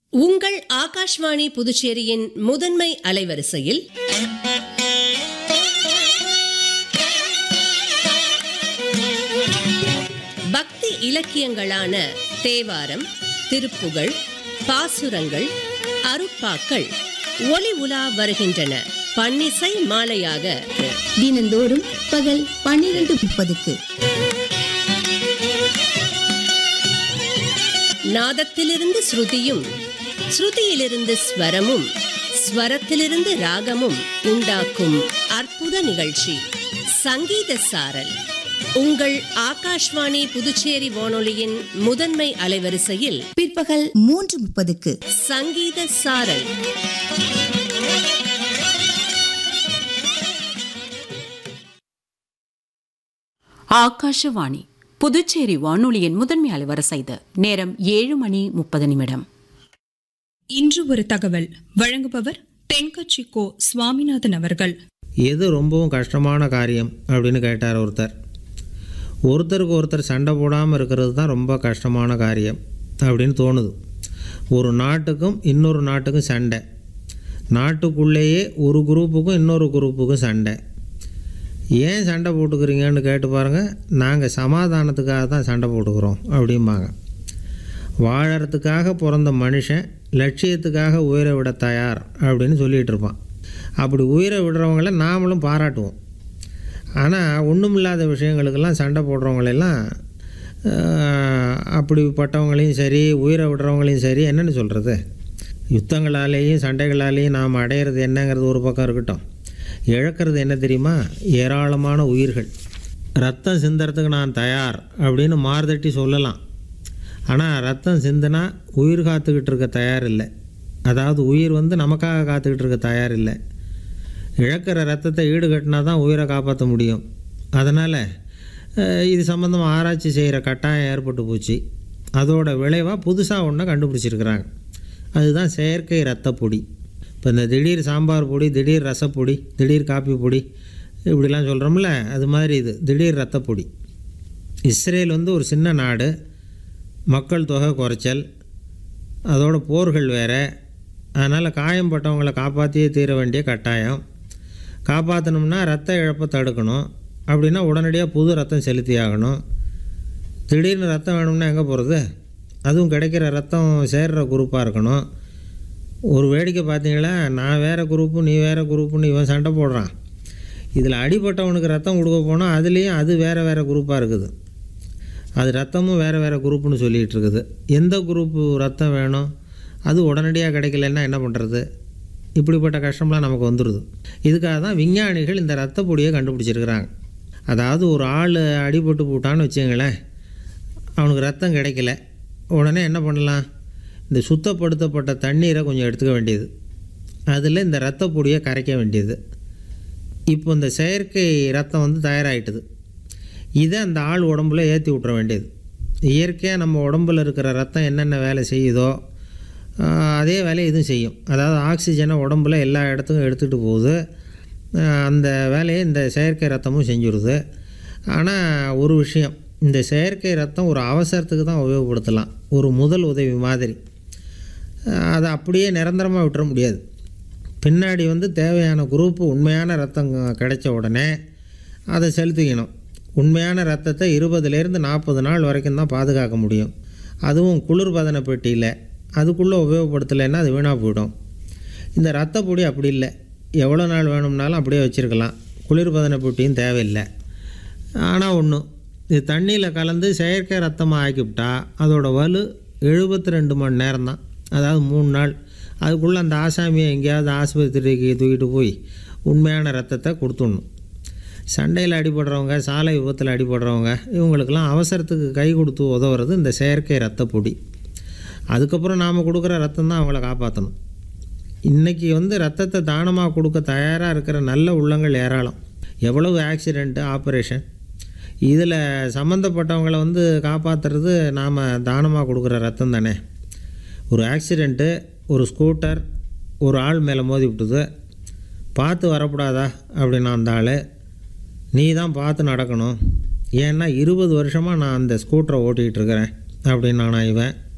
உங்கள் ஆகாஷ்வாணி புதுச்சேரியின் முதன்மை அலைவரிசையில் பக்தி இலக்கியங்களான தேவாரம் திருப்புகழ் பாசுரங்கள் அருப்பாக்கள் ஒலி உலா வருகின்றன பன்னிசை மாலையாக தினந்தோறும் பகல் பன்னிரண்டு முப்பதுக்கு நாதத்திலிருந்து ஸ்ருதியும் ஸ்ருதியிலிருந்து ஸ்வரமும் ஸ்வரத்திலிருந்து ராகமும் உண்டாக்கும் அற்புத நிகழ்ச்சி சங்கீத சாரல் உங்கள் ஆகாஷ்வாணி புதுச்சேரி வானொலியின் முதன்மை அலைவரிசையில் பிற்பகல் மூன்று முப்பதுக்கு சங்கீத சாரல் ஆகாஷவாணி புதுச்சேரி வானொலியின் முதன்மை அலைவரிசை இது நேரம் ஏழு மணி முப்பது நிமிடம் இன்று ஒரு தகவல் வழங்குபவர் தென்கட்சி கோ சுவாமிநாதன் அவர்கள் எது ரொம்பவும் கஷ்டமான காரியம் அப்படின்னு கேட்டார் ஒருத்தர் ஒருத்தருக்கு ஒருத்தர் சண்டை போடாமல் இருக்கிறது தான் ரொம்ப கஷ்டமான காரியம் அப்படின்னு தோணுது ஒரு நாட்டுக்கும் இன்னொரு நாட்டுக்கும் சண்டை நாட்டுக்குள்ளேயே ஒரு குரூப்புக்கும் இன்னொரு குரூப்புக்கும் சண்டை ஏன் சண்டை போட்டுக்கிறீங்கன்னு கேட்டு பாருங்கள் நாங்கள் சமாதானத்துக்காக தான் சண்டை போட்டுக்கிறோம் அப்படிம்பாங்க வாழறதுக்காக பிறந்த மனுஷன் லட்சியத்துக்காக உயிரை விட தயார் அப்படின்னு சொல்லிகிட்டு இருப்பான் அப்படி உயிரை விடுறவங்கள நாமளும் பாராட்டுவோம் ஆனால் ஒன்றுமில்லாத விஷயங்களுக்கெல்லாம் சண்டை போடுறவங்களெல்லாம் ஆஹ், அப்படிப்பட்டவங்களையும் சரி உயிரை விடுறவங்களையும் சரி என்னென்னு சொல்கிறது யுத்தங்களாலேயும் சண்டைகளாலேயும் நாம் அடையிறது என்னங்கிறது ஒரு பக்கம் இருக்கட்டும் இழக்கிறது என்ன தெரியுமா ஏராளமான உயிர்கள் ரத்தம் சிந்தறதுக்கு நான் தயார் அப்படின்னு மார்தட்டி சொல்லலாம் ஆனால் ரத்தம் சிந்தினா உயிர் காத்துக்கிட்டு இருக்க தயார் இல்லை அதாவது உயிர் வந்து நமக்காக காத்துக்கிட்டு இருக்க தயார் இல்லை இழக்கிற ரத்தத்தை ஈடுகட்டினா தான் உயிரை காப்பாற்ற முடியும் அதனால் இது சம்மந்தமாக ஆராய்ச்சி செய்கிற கட்டாயம் ஏற்பட்டு போச்சு அதோட விளைவாக புதுசாக ஒன்றை கண்டுபிடிச்சிருக்கிறாங்க அதுதான் செயற்கை ரத்த பொடி இப்போ இந்த திடீர் சாம்பார் பொடி திடீர் ரசப்பொடி திடீர் காப்பி பொடி இப்படிலாம் சொல்கிறோம்ல அது மாதிரி இது திடீர் ரத்த பொடி இஸ்ரேல் வந்து ஒரு சின்ன நாடு மக்கள் தொகை குறைச்சல் அதோட போர்கள் வேறு அதனால் காயம்பட்டவங்களை காப்பாற்றியே தீர வேண்டிய கட்டாயம் காப்பாற்றணும்னா ரத்த இழப்பை தடுக்கணும் அப்படின்னா உடனடியாக புது ரத்தம் செலுத்தி ஆகணும் திடீர்னு ரத்தம் வேணும்னா எங்கே போகிறது அதுவும் கிடைக்கிற ரத்தம் சேர்ற குரூப்பாக இருக்கணும் ஒரு வேடிக்கை பார்த்தீங்களா நான் வேறு குரூப்பு நீ வேறு குரூப்புன்னு இவன் சண்டை போடுறான் இதில் அடிபட்டவனுக்கு ரத்தம் கொடுக்க போனால் அதுலேயும் அது வேறு வேறு குரூப்பாக இருக்குது அது ரத்தமும் வேறு வேறு குரூப்புன்னு சொல்லிகிட்டு இருக்குது எந்த குரூப்பு ரத்தம் வேணும் அது உடனடியாக கிடைக்கலன்னா என்ன பண்ணுறது இப்படிப்பட்ட கஷ்டம்லாம் நமக்கு வந்துடுது இதுக்காக தான் விஞ்ஞானிகள் இந்த ரத்த பொடியை கண்டுபிடிச்சிருக்கிறாங்க அதாவது ஒரு ஆள் அடிபட்டு போட்டான்னு வச்சுங்களேன் அவனுக்கு ரத்தம் கிடைக்கல உடனே என்ன பண்ணலாம் இந்த சுத்தப்படுத்தப்பட்ட தண்ணீரை கொஞ்சம் எடுத்துக்க வேண்டியது அதில் இந்த ரத்த பொடியை கரைக்க வேண்டியது இப்போ இந்த செயற்கை ரத்தம் வந்து தயாராகிட்டுது இதை அந்த ஆள் உடம்புல ஏற்றி விட்ற வேண்டியது இயற்கையாக நம்ம உடம்புல இருக்கிற ரத்தம் என்னென்ன வேலை செய்யுதோ ஆஹ், அதே வேலையை இதுவும் செய்யும் அதாவது ஆக்சிஜனை உடம்புல எல்லா இடத்துக்கும் எடுத்துகிட்டு போகுது ஆஹ், அந்த வேலையை இந்த செயற்கை ரத்தமும் செஞ்சுருது ஆனால் ஒரு விஷயம் இந்த செயற்கை ரத்தம் ஒரு அவசரத்துக்கு தான் உபயோகப்படுத்தலாம் ஒரு முதல் உதவி மாதிரி ஆஹ், அதை அப்படியே நிரந்தரமாக விட்டுற முடியாது பின்னாடி வந்து தேவையான குரூப்பு உண்மையான ரத்தம் கிடைச்ச உடனே அதை செலுத்திக்கணும் உண்மையான ரத்தத்தை இருபதுலேருந்து நாற்பது நாள் வரைக்கும் தான் பாதுகாக்க முடியும் அதுவும் குளிர்பதன பெட்டியில் அதுக்குள்ளே உபயோகப்படுத்தலைன்னா அது வீணாக போயிடும் இந்த ரத்த பொடி அப்படி இல்லை எவ்வளோ நாள் வேணும்னாலும் அப்படியே வச்சுருக்கலாம் குளிர்பதன பெட்டியும் தேவையில்லை ஆனால் ஒன்று இது தண்ணியில் கலந்து செயற்கை ரத்தமாக ஆக்கிவிட்டா அதோட வலு எழுபத்தி ரெண்டு மணி நேரம் தான் அதாவது மூணு நாள் அதுக்குள்ளே அந்த ஆசாமியை எங்கேயாவது ஆஸ்பத்திரிக்கு தூக்கிட்டு போய் உண்மையான ரத்தத்தை கொடுத்துடணும் சண்டையில் அடிபடுறவங்க சாலை விபத்தில் அடிபடுறவங்க இவங்களுக்கெல்லாம் அவசரத்துக்கு கை கொடுத்து உதவுறது இந்த செயற்கை ரத்த பொடி அதுக்கப்புறம் நாம் கொடுக்குற ரத்தம் தான் அவங்கள காப்பாற்றணும் இன்றைக்கி வந்து ரத்தத்தை தானமாக கொடுக்க தயாராக இருக்கிற நல்ல உள்ளங்கள் ஏராளம் எவ்வளவு ஆக்சிடெண்ட்டு ஆப்ரேஷன் இதில் சம்மந்தப்பட்டவங்கள வந்து காப்பாற்றுறது நாம் தானமாக கொடுக்குற ரத்தம் தானே ஒரு ஆக்சிடெண்ட்டு ஒரு ஸ்கூட்டர் ஒரு ஆள் மேலே மோதி விட்டுது பார்த்து வரக்கூடாதா அப்படின்னு அந்த ஆள் நீ தான் பார்த்து நடக்கணும் ஏன்னா இருபது வருஷமாக நான் அந்த ஸ்கூட்டரை ஓட்டிகிட்டு இருக்கிறேன் அப்படின்னு நான் இவன்